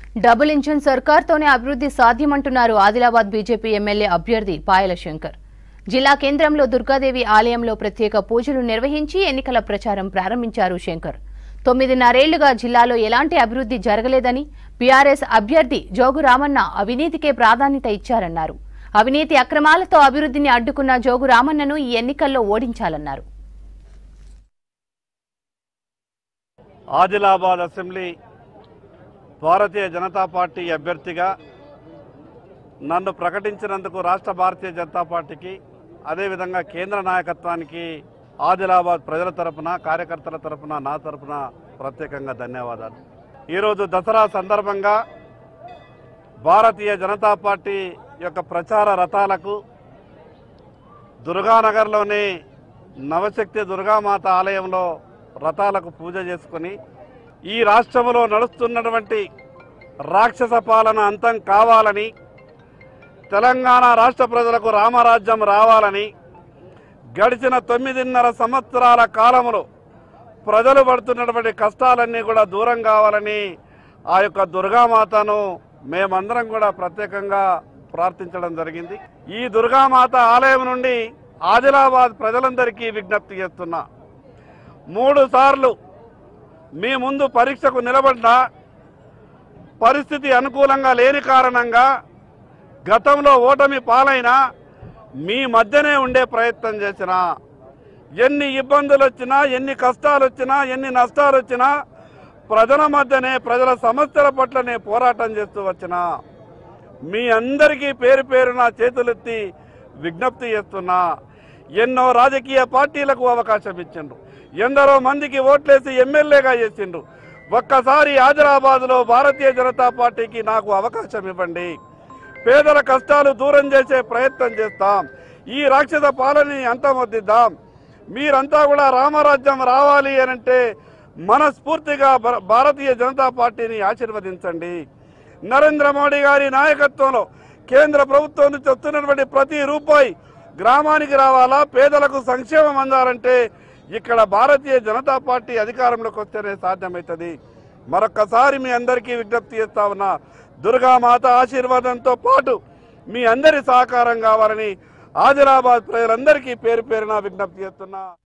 double engine సర్కార్తోనే అభివృద్ధి సాధ్యమంటున్నారు Adilabad BJP MLA అభ్యర్థి పాయల శంకర్ జిల్లా కేంద్రంలో దుర్గాదేవి ఆలయంలో ప్రత్యేక పూజలు నిర్వహించి ఎన్నికల ప్రచారం ప్రారంభించారు శంకర్ తొమ్మిదిన్నరేళ్లుగా జిల్లాలో ఎలాంటి అభివృద్ధి జరగలేదని బీఆర్ఎస్ అభ్యర్థి జోగు రామన్న అవినీతికే ప్రాధాన్యత ఇచ్చారన్నారు అవినీతి అక్రమాలతో అభివృద్ధిని అడ్డుకున్న జోగు రామన్నను ఈ ఎన్నికల్లో ఓడించాలన్నారు ఆదిలాబాద్ అసెంబ్లీ భారతీయ జనతా పార్టీ అభ్యర్థిగా నన్ను ప్రకటించినందుకు రాష్ట్ర భారతీయ జనతా పార్టీకి అదేవిధంగా కేంద్ర నాయకత్వానికి ఆదిలాబాద్ ప్రజల తరపున కార్యకర్తల తరపున నా తరపున ప్రత్యేకంగా ధన్యవాదాలు ఈరోజు దసరా సందర్భంగా భారతీయ జనతా పార్టీ యొక్క ప్రచార రథాలకు దుర్గానగర్లోని నవశక్తి దుర్గామాత ఆలయంలో రథాలకు పూజ చేసుకొని ఈ రాష్ట్రంలో నడుస్తున్నటువంటి రాక్షస పాలన అంతం కావాలని తెలంగాణ రాష్ట్ర ప్రజలకు రామరాజ్యం రావాలని గడిచిన తొమ్మిదిన్నర సంవత్సరాల కాలంలో ప్రజలు పడుతున్నటువంటి కష్టాలన్నీ కూడా దూరం కావాలని ఆ యొక్క దుర్గామాతను మేమందరం కూడా ప్రత్యేకంగా ప్రార్థించడం జరిగింది ఈ దుర్గామాత ఆలయం నుండి ఆదిలాబాద్ ప్రజలందరికీ విజ్ఞప్తి చేస్తున్నా మూడు సార్లు మీ ముందు పరీక్షకు నిలబడ్డా పరిస్థితి అనుకూలంగా లేని కారణంగా గతంలో ఓటమి పాలైనా మీ మధ్యనే ఉండే ప్రయత్నం చేసిన ఎన్ని ఇబ్బందులు వచ్చినా ఎన్ని కష్టాలు వచ్చినా ఎన్ని నష్టాలు వచ్చినా ప్రజల మధ్యనే ప్రజల సమస్యల పట్లనే పోరాటం చేస్తూ వచ్చిన మీ అందరికీ పేరు పేరున చేతులెత్తి విజ్ఞప్తి చేస్తున్నా ఎన్నో రాజకీయ పార్టీలకు అవకాశం ఇచ్చిండ్రు ఎందరో మందికి ఓట్లేసి ఎమ్మెల్యేగా చేసిండ్రు ఒక్కసారి హైదరాబాద్లో భారతీయ జనతా పార్టీకి నాకు అవకాశం ఇవ్వండి పేదల కష్టాలు దూరం చేసే ప్రయత్నం చేస్తాం ఈ రాక్షస పాలనని అంతమొద్దిద్దాం మీరంతా కూడా రామరాజ్యం రావాలి అనంటే మనస్ఫూర్తిగా భా- భారతీయ జనతా పార్టీని ఆశీర్వదించండి నరేంద్ర మోడీ గారి నాయకత్వంలో కేంద్ర ప్రభుత్వం నుంచి వస్తున్నటువంటి ప్రతి రూపాయి గ్రామానికి రావాలా పేదలకు సంక్షేమం అందాలంటే ఇక్కడ భారతీయ జనతా పార్టీ అధికారంలోకి వస్తేనే సాధ్యమవుతుంది మరొక్కసారి మీ అందరికీ విజ్ఞప్తి చేస్తా ఉన్నా దుర్గామాత ఆశీర్వాదంతో పాటు మీ అందరి సహకారం కావాలని ఆదిలాబాద్ ప్రజలందరికీ పేరు పేరున విజ్ఞప్తి చేస్తున్నా